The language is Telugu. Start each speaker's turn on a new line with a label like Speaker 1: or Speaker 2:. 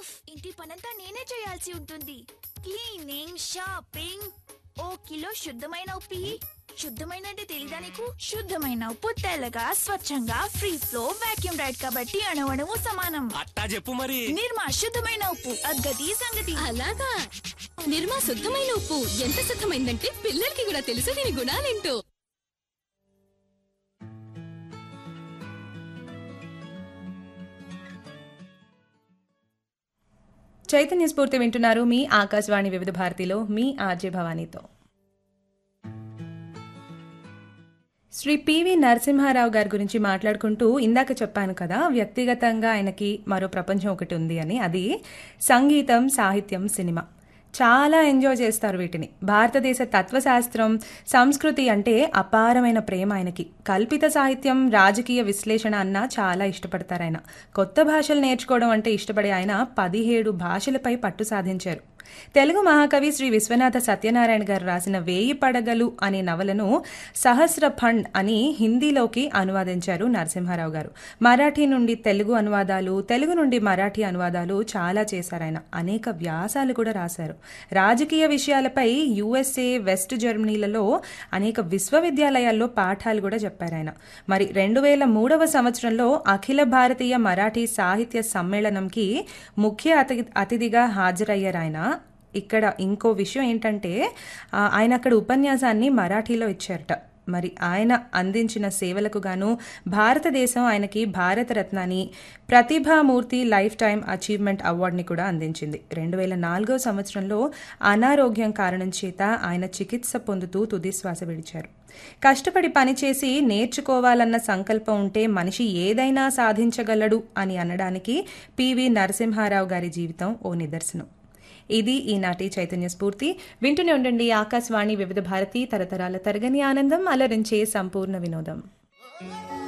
Speaker 1: ఇంటి పనంతా నేనే చేయాల్సి ఉంటుంది క్లీనింగ్ షాపింగ్ ఓ కిలో శుద్ధమైన ఉప్పి శుద్ధమైన అంటే తెలీదా నీకు శుద్ధమైన ఉప్పు తెల్లగా స్వచ్ఛంగా ఫ్రీ ఫ్లో వాక్యూమ్ రైడ్ కాబట్టి అణువణువు సమానం
Speaker 2: అట్టా చెప్పు మరి
Speaker 1: నిర్మా శుద్ధమైన ఉప్పు అగ్గది సంగతి
Speaker 3: అలాగా నిర్మా శుద్ధమైన ఉప్పు ఎంత శుద్ధమైందంటే పిల్లలకి కూడా తెలుసు దీని గుణాలేంటో
Speaker 4: చైతన్య స్ఫూర్తి వింటున్నారు మీ ఆకాశవాణి వివిధ భారతిలో మీ ఆర్జే భవానీతో శ్రీ పివి నరసింహారావు గారి గురించి మాట్లాడుకుంటూ ఇందాక చెప్పాను కదా వ్యక్తిగతంగా ఆయనకి మరో ప్రపంచం ఒకటి ఉంది అని అది సంగీతం సాహిత్యం సినిమా చాలా ఎంజాయ్ చేస్తారు వీటిని భారతదేశ తత్వశాస్త్రం సంస్కృతి అంటే అపారమైన ప్రేమ ఆయనకి కల్పిత సాహిత్యం రాజకీయ విశ్లేషణ అన్న చాలా ఇష్టపడతారు ఆయన కొత్త భాషలు నేర్చుకోవడం అంటే ఇష్టపడే ఆయన పదిహేడు భాషలపై పట్టు సాధించారు తెలుగు మహాకవి శ్రీ విశ్వనాథ సత్యనారాయణ గారు రాసిన వేయి పడగలు అనే నవలను సహస్ర ఫండ్ అని హిందీలోకి అనువాదించారు నరసింహారావు గారు మరాఠీ నుండి తెలుగు అనువాదాలు తెలుగు నుండి మరాఠీ అనువాదాలు చాలా చేశారు ఆయన అనేక వ్యాసాలు కూడా రాశారు రాజకీయ విషయాలపై యుఎస్ఏ వెస్ట్ జర్మనీలలో అనేక విశ్వవిద్యాలయాల్లో పాఠాలు కూడా చెప్పారు ఆయన మరి రెండు వేల మూడవ సంవత్సరంలో అఖిల భారతీయ మరాఠీ సాహిత్య సమ్మేళనంకి ముఖ్య అతిథి అతిథిగా హాజరయ్యారు ఆయన ఇక్కడ ఇంకో విషయం ఏంటంటే ఆ, ఆయన అక్కడ ఉపన్యాసాన్ని మరాఠీలో ఇచ్చారట మరి ఆయన అందించిన సేవలకు గాను భారతదేశం ఆయనకి భారతరత్నాన్ని ప్రతిభామూర్తి లైఫ్ టైం అచీవ్మెంట్ అవార్డుని కూడా అందించింది రెండు వేల నాలుగో సంవత్సరంలో అనారోగ్యం కారణం చేత ఆయన చికిత్స పొందుతూ తుది శ్వాస విడిచారు కష్టపడి పనిచేసి నేర్చుకోవాలన్న సంకల్పం ఉంటే మనిషి ఏదైనా సాధించగలడు అని అనడానికి పివి నరసింహారావు గారి జీవితం ఓ నిదర్శనం ఇది ఈనాటి చైతన్య స్ఫూర్తి వింటూనే ఉండండి ఆకాశవాణి వివిధ భారతి తరతరాల తరగని ఆనందం అలరించే సంపూర్ణ వినోదం